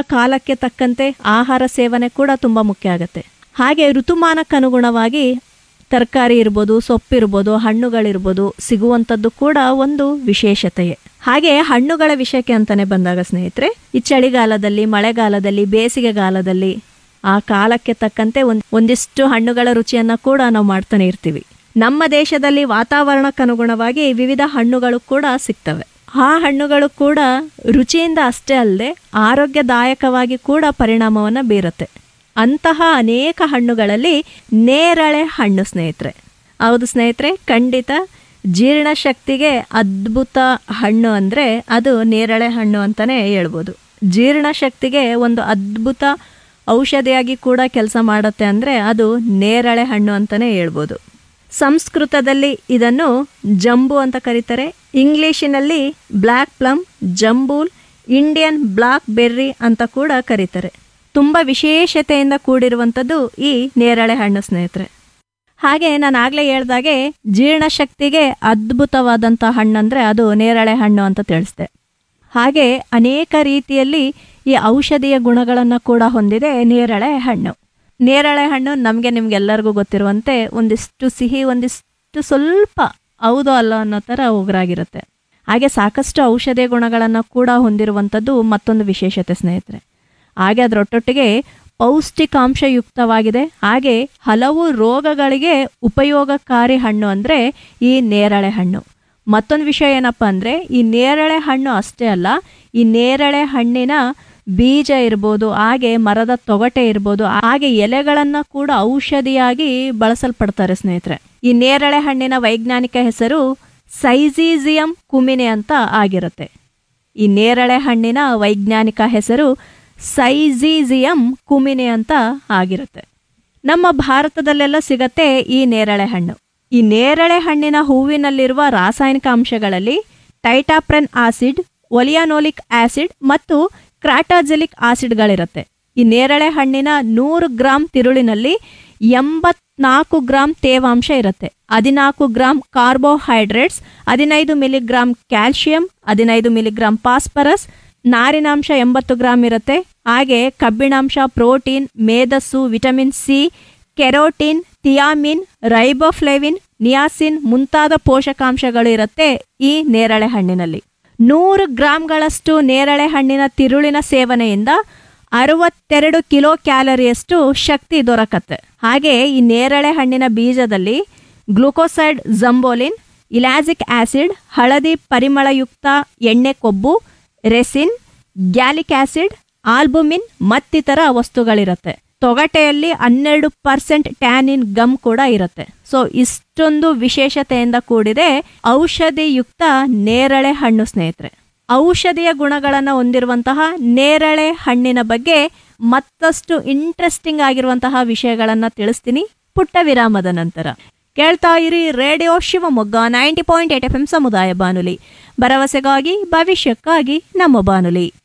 ಕಾಲಕ್ಕೆ ತಕ್ಕಂತೆ ಆಹಾರ ಸೇವನೆ ಕೂಡ ತುಂಬ ಮುಖ್ಯ ಆಗುತ್ತೆ ಹಾಗೆ ಋತುಮಾನಕ್ಕನುಗುಣವಾಗಿ ತರಕಾರಿ ಇರ್ಬೋದು ಸೊಪ್ಪಿರ್ಬೋದು ಹಣ್ಣುಗಳಿರ್ಬೋದು ಸಿಗುವಂಥದ್ದು ಕೂಡ ಒಂದು ವಿಶೇಷತೆಯೇ ಹಾಗೆ ಹಣ್ಣುಗಳ ವಿಷಯಕ್ಕೆ ಅಂತಾನೆ ಬಂದಾಗ ಸ್ನೇಹಿತರೆ ಈ ಚಳಿಗಾಲದಲ್ಲಿ ಮಳೆಗಾಲದಲ್ಲಿ ಬೇಸಿಗೆಗಾಲದಲ್ಲಿ ಆ ಕಾಲಕ್ಕೆ ತಕ್ಕಂತೆ ಒಂದ್ ಒಂದಿಷ್ಟು ಹಣ್ಣುಗಳ ರುಚಿಯನ್ನ ಕೂಡ ನಾವು ಮಾಡ್ತಾನೆ ಇರ್ತೀವಿ ನಮ್ಮ ದೇಶದಲ್ಲಿ ವಾತಾವರಣಕ್ಕನುಗುಣವಾಗಿ ವಿವಿಧ ಹಣ್ಣುಗಳು ಕೂಡ ಸಿಗ್ತವೆ ಆ ಹಣ್ಣುಗಳು ಕೂಡ ರುಚಿಯಿಂದ ಅಷ್ಟೇ ಅಲ್ಲದೆ ಆರೋಗ್ಯದಾಯಕವಾಗಿ ಕೂಡ ಪರಿಣಾಮವನ್ನು ಬೀರುತ್ತೆ ಅಂತಹ ಅನೇಕ ಹಣ್ಣುಗಳಲ್ಲಿ ನೇರಳೆ ಹಣ್ಣು ಸ್ನೇಹಿತರೆ ಹೌದು ಸ್ನೇಹಿತರೆ ಖಂಡಿತ ಜೀರ್ಣಶಕ್ತಿಗೆ ಅದ್ಭುತ ಹಣ್ಣು ಅಂದರೆ ಅದು ನೇರಳೆ ಹಣ್ಣು ಅಂತಲೇ ಹೇಳ್ಬೋದು ಜೀರ್ಣಶಕ್ತಿಗೆ ಒಂದು ಅದ್ಭುತ ಔಷಧಿಯಾಗಿ ಕೂಡ ಕೆಲಸ ಮಾಡುತ್ತೆ ಅಂದರೆ ಅದು ನೇರಳೆ ಹಣ್ಣು ಅಂತಲೇ ಹೇಳ್ಬೋದು ಸಂಸ್ಕೃತದಲ್ಲಿ ಇದನ್ನು ಜಂಬು ಅಂತ ಕರೀತಾರೆ ಇಂಗ್ಲಿಷಿನಲ್ಲಿ black plum jambul Indian blackberry ಅಂತ ಕೂಡ ಕರೀತಾರೆ ತುಂಬ ವಿಶೇಷತೆಯಿಂದ ಕೂಡಿರುವಂಥದ್ದು ಈ ನೇರಳೆ ಹಣ್ಣು ಸ್ನೇಹಿತರೆ ಹಾಗೆ ನಾನು ಆಗಲೇ ಹೇಳ್ದಾಗೆ ಜೀರ್ಣಶಕ್ತಿಗೆ ಅದ್ಭುತವಾದಂಥ ಹಣ್ಣಂದರೆ ಅದು ನೇರಳೆ ಹಣ್ಣು ಅಂತ ತಿಳಿಸ್ದೆ ಹಾಗೆ ಅನೇಕ ರೀತಿಯಲ್ಲಿ ಈ ಔಷಧೀಯ ಗುಣಗಳನ್ನು ಕೂಡ ಹೊಂದಿದೆ ನೇರಳೆ ಹಣ್ಣು ನೇರಳೆ ಹಣ್ಣು ನಮಗೆ ನಿಮ್ಗೆಲ್ಲರಿಗೂ ಗೊತ್ತಿರುವಂತೆ ಒಂದಿಷ್ಟು ಸಿಹಿ ಒಂದಿಷ್ಟು ಸ್ವಲ್ಪ ಹೌದು ಅಲ್ಲ ಅನ್ನೋ ಥರ ಉಗುರಾಗಿರುತ್ತೆ ಹಾಗೆ ಸಾಕಷ್ಟು ಔಷಧೀಯ ಗುಣಗಳನ್ನು ಕೂಡ ಹೊಂದಿರುವಂಥದ್ದು ಮತ್ತೊಂದು ವಿಶೇಷತೆ ಸ್ನೇಹಿತರೆ ಹಾಗೆ ಅದರೊಟ್ಟೊಟ್ಟಿಗೆ ಪೌಷ್ಟಿಕಾಂಶಯುಕ್ತವಾಗಿದೆ ಹಾಗೆ ಹಲವು ರೋಗಗಳಿಗೆ ಉಪಯೋಗಕಾರಿ ಹಣ್ಣು ಅಂದರೆ ಈ ನೇರಳೆ ಹಣ್ಣು ಮತ್ತೊಂದು ವಿಷಯ ಏನಪ್ಪ ಅಂದರೆ ಈ ನೇರಳೆ ಹಣ್ಣು ಅಷ್ಟೇ ಅಲ್ಲ ಈ ನೇರಳೆ ಹಣ್ಣಿನ ಬೀಜ ಇರ್ಬೋದು ಹಾಗೆ ಮರದ ತೊಗಟೆ ಇರ್ಬೋದು ಹಾಗೆ ಎಲೆಗಳನ್ನು ಕೂಡ ಔಷಧಿಯಾಗಿ ಬಳಸಲ್ಪಡ್ತಾರೆ ಸ್ನೇಹಿತರೆ ಈ ನೇರಳೆ ಹಣ್ಣಿನ ವೈಜ್ಞಾನಿಕ ಹೆಸರು ಸೈಜೀಸಿಯಂ ಕುಮಿನೆ ಅಂತ ಆಗಿರುತ್ತೆ ಈ ನೇರಳೆ ಹಣ್ಣಿನ ವೈಜ್ಞಾನಿಕ ಹೆಸರು ಸೈಜೀಸಿಯಂ ಕುಮಿನೆ ಅಂತ ಆಗಿರುತ್ತೆ ನಮ್ಮ ಭಾರತದಲ್ಲೆಲ್ಲ ಸಿಗತ್ತೆ ಈ ನೇರಳೆ ಹಣ್ಣು ಈ ನೇರಳೆ ಹಣ್ಣಿನ ಹೂವಿನಲ್ಲಿರುವ ರಾಸಾಯನಿಕ ಅಂಶಗಳಲ್ಲಿ ಟೈಟಾಪ್ರೆನ್ ಆಸಿಡ್ ಒಲಿಯಾನೋಲಿಕ್ ಆಸಿಡ್ ಮತ್ತು ಕ್ರಾಟಾಜೆಲಿಕ್ ಆಸಿಡ್ಗಳಿರುತ್ತೆ ಈ ನೇರಳೆ ಹಣ್ಣಿನ ನೂರು ಗ್ರಾಂ ತಿರುಳಿನಲ್ಲಿ ಎಂಬತ್ನಾಲ್ಕು ಗ್ರಾಂ ತೇವಾಂಶ ಇರುತ್ತೆ ಹದಿನಾಲ್ಕು ಗ್ರಾಂ ಕಾರ್ಬೋಹೈಡ್ರೇಟ್ಸ್ ಹದಿನೈದು ಮಿಲಿಗ್ರಾಂ ಕ್ಯಾಲ್ಶಿಯಂ ಹದಿನೈದು ಮಿಲಿಗ್ರಾಂ ಫಾಸ್ಫರಸ್ ನಾರಿನಾಂಶ ಎಂಬತ್ತು ಗ್ರಾಂ ಇರುತ್ತೆ ಹಾಗೆ ಕಬ್ಬಿಣಾಂಶ ಪ್ರೋಟೀನ್ ಮೇಧಸ್ಸು vitamin C carotene thiamine riboflavin niacin ಮುಂತಾದ ಪೋಷಕಾಂಶಗಳು ಇರುತ್ತೆ ಈ ನೇರಳೆ ಹಣ್ಣಿನಲ್ಲಿ ನೂರು ಗ್ರಾಂಗಳಷ್ಟು ನೇರಳೆ ಹಣ್ಣಿನ ತಿರುಳಿನ ಸೇವನೆಯಿಂದ ಅರವತ್ತೆರಡು ಕಿಲೋ ಕ್ಯಾಲರಿಯಷ್ಟು ಶಕ್ತಿ ದೊರಕತ್ತೆ ಹಾಗೆ ಈ ನೇರಳೆ ಹಣ್ಣಿನ ಬೀಜದಲ್ಲಿ ಗ್ಲುಕೋಸೈಡ್ ಜಂಬೋಲಿನ್ ಇಲಾಜಿಕ್ ಆಸಿಡ್ ಹಳದಿ ಪರಿಮಳಯುಕ್ತ ಎಣ್ಣೆ ಕೊಬ್ಬು ರೆಸಿನ್ ಗ್ಯಾಲಿಕ್ ಆಸಿಡ್ ಆಲ್ಬುಮಿನ್ ಮತ್ತಿತರ ವಸ್ತುಗಳಿರುತ್ತೆ ತೊಗಟೆಯಲ್ಲಿ ಹನ್ನೆರಡು ಪರ್ಸೆಂಟ್ ಟ್ಯಾನಿನ್ ಗಮ್ ಕೂಡ ಇರುತ್ತೆ ಸೊ ಇಷ್ಟೊಂದು ವಿಶೇಷತೆಯಿಂದ ಕೂಡಿದೆ ಔಷಧಿಯುಕ್ತ ನೇರಳೆ ಹಣ್ಣು ಸ್ನೇಹಿತರೆ ಔಷಧಿಯ ಗುಣಗಳನ್ನು ಹೊಂದಿರುವಂತಹ ನೇರಳೆ ಹಣ್ಣಿನ ಬಗ್ಗೆ ಮತ್ತಷ್ಟು ಇಂಟ್ರೆಸ್ಟಿಂಗ್ ಆಗಿರುವಂತಹ ವಿಷಯಗಳನ್ನು ತಿಳಿಸ್ತೀನಿ ಪುಟ್ಟ ವಿರಾಮದ ನಂತರ ಕೇಳ್ತಾ ಇರಿ radio Shivamogga ninety point eight F M ಸಮುದಾಯ ಬಾನುಲಿ ಭರವಸೆಗಾಗಿ ಭವಿಷ್ಯಕ್ಕಾಗಿ ನಮ್ಮ ಬಾನುಲಿ